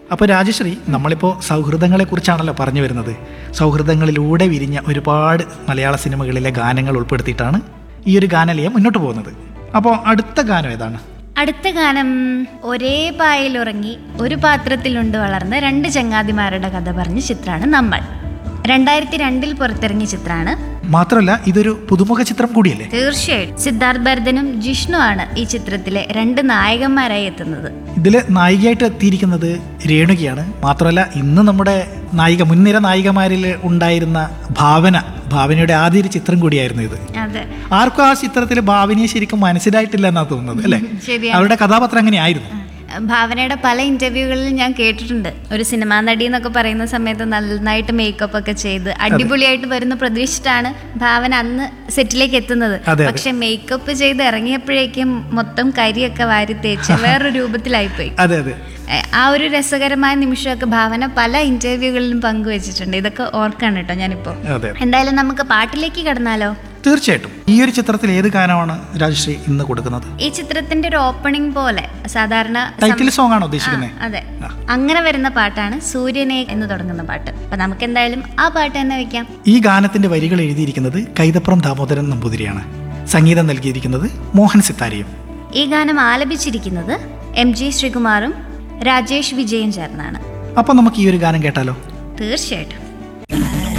അപ്പോൾ രാജശ്രീ നമ്മളിപ്പോൾ സൗഹൃദങ്ങളെ കുറിച്ചാണല്ലോ പറഞ്ഞു വരുന്നത് സൗഹൃദങ്ങളിലൂടെ വിരിഞ്ഞ ഒരുപാട് മലയാള സിനിമകളിലെ ഗാനങ്ങൾ ഉൾപ്പെടുത്തിയിട്ടാണ് ഈ ഒരു ഗാനലയം മുന്നോട്ട് പോകുന്നത് അപ്പോൾ അടുത്ത ഗാനം ഏതാണ് അടുത്ത ഗാനം ഒരേ പായലുറങ്ങി ഒരു പാത്രത്തിലുണ്ട് വളർന്ന രണ്ട് ചങ്ങാതിമാരുടെ കഥ പറഞ്ഞ ചിത്രമാണ് നമ്മൾ രണ്ടായിരത്തി രണ്ടിൽ പുറത്തിറങ്ങിയ ചിത്രമാണ് മാത്രമല്ല ഇതൊരു പുതുമുഖ ചിത്രം കൂടിയല്ലേ തീർച്ചയായിട്ടും സിദ്ധാർത്ഥ് ഭരതനും ജിഷ്ണുവാണ് ഈ ചിത്രത്തിലെ രണ്ട് നായകന്മാരായി എത്തുന്നത് ഇതിൽ നായികയായിട്ട് എത്തിയിരിക്കുന്നത് രേണുകയാണ് മാത്രമല്ല ഇന്ന് നമ്മുടെ നായിക മുൻനിര നായികമാരിൽ ഉണ്ടായിരുന്ന ഭാവന ഭാവനയുടെ ആദ്യ ഒരു ചിത്രം കൂടിയായിരുന്നു ഇത് അതെ ആർക്കും ആ ചിത്രത്തിൽ ഭാവനയെ ശരിക്കും മനസ്സിലായിട്ടില്ല എന്നാ തോന്നുന്നത് അല്ലേ ശരിയാണ് അവരുടെ കഥാപാത്രം അങ്ങനെയായിരുന്നു ഭാവനയുടെ പല ഇന്റർവ്യൂകളിൽ ഞാൻ കേട്ടിട്ടുണ്ട് ഒരു സിനിമാ നടി എന്നൊക്കെ പറയുന്ന സമയത്ത് നന്നായിട്ട് മേക്കപ്പ് ഒക്കെ ചെയ്ത് അടിപൊളിയായിട്ട് വരുന്ന പ്രതീക്ഷിച്ചിട്ടാണ് ഭാവന അന്ന് സെറ്റിലേക്ക് എത്തുന്നത് അതെ, അതെ. പക്ഷെ മേക്കപ്പ് ചെയ്ത് ഇറങ്ങിയപ്പോഴേക്കും മൊത്തം കരിയൊക്കെ വാരി തേച്ച് വേറൊരു രൂപത്തിലായിപ്പോയി അതെ അതെ എ, ആ ഒരു രസകരമായ നിമിഷമൊക്കെ ഭാവന പല ഇന്റർവ്യൂകളിലും പങ്കുവച്ചിട്ടുണ്ട് ഇതൊക്കെ ഓർക്കാണ് കേട്ടോ ഞാനിപ്പോ അതെ എന്തായാലും നമുക്ക് പാട്ടിലേക്ക് കടന്നാലോ തീർച്ചയായിട്ടും ഈ ഒരു ചിത്രത്തിൽ ഏത് ഗാനമാണ് രാജശ്രീ ഇന്ന് കൊടുക്കുന്നത് ഈ ചിത്രത്തിന്റെ ഒരു ഓപ്പണിംഗ് പോലെ സാധാരണ സം- ടൈറ്റിൽ സോങ് ആണോ ആ, ഉദ്ദേശിക്കുന്നത് അതെ അങ്ങനെ വരുന്ന പാട്ടാണ് സൂര്യനെ എന്ന് തുടങ്ങുന്ന പാട്ട് അപ്പൊ നമുക്ക് എന്തായാലും ആ പാട്ട് തന്നെ വെക്കാം ഈ ഗാനത്തിന്റെ വരികൾ എഴുതിയിരിക്കുന്നത് കൈതപ്രം ദാമോദരൻ നമ്പൂതിരിയാണ് സംഗീതം നൽകിയിരിക്കുന്നത് മോഹൻ സിത്താരിയും ഈ ഗാനം ആലപിച്ചിരിക്കുന്നത് എം ജി ശ്രീകുമാറും രാജേഷ് വിജയും ചേർന്നാണ് അപ്പൊ നമുക്ക് ഈ ഒരു ഗാനം കേട്ടാലോ തീർച്ചയായിട്ടും ും